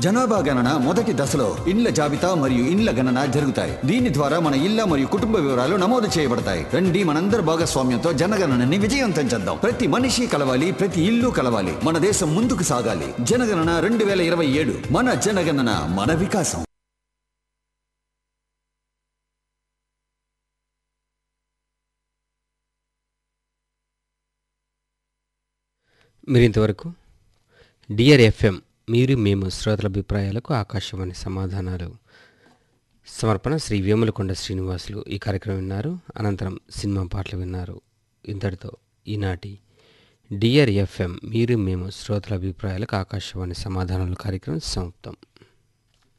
జనాభా గణన మొదటి దశలో ఇండ్ల జాబితా మరియు ఇండ్ల గణన జరుగుతాయి దీని ద్వారా మన ఇళ్ల మరియు కుటుంబ వివరాలు నమోదు చేయబడతాయి రండి మనందరి భాగస్వామ్యంతో జనగణనని విజయవంతం చేద్దాం ప్రతి మనిషి కలవాలి ప్రతి ఇల్లు కలవాలి మన దేశం ముందుకు సాగాలి జనగణన రెండు వేల ఇరవై ఏడు మన జనగణన మన వికాసం మీరు ఇంతవరకు డిఆర్ ఎఫ్ఎం మీరు మేము శ్రోతల అభిప్రాయాలకు ఆకాశవాణి సమాధానాలు సమర్పణ శ్రీ వేములకొండ శ్రీనివాసులు ఈ కార్యక్రమం విన్నారు అనంతరం సినిమా పాటలు విన్నారు ఇంతటితో ఈనాటి డిఆర్ ఎఫ్ఎం మీరు మేము శ్రోతల అభిప్రాయాలకు ఆకాశవాణి సమాధానాలు కార్యక్రమం సమాప్తం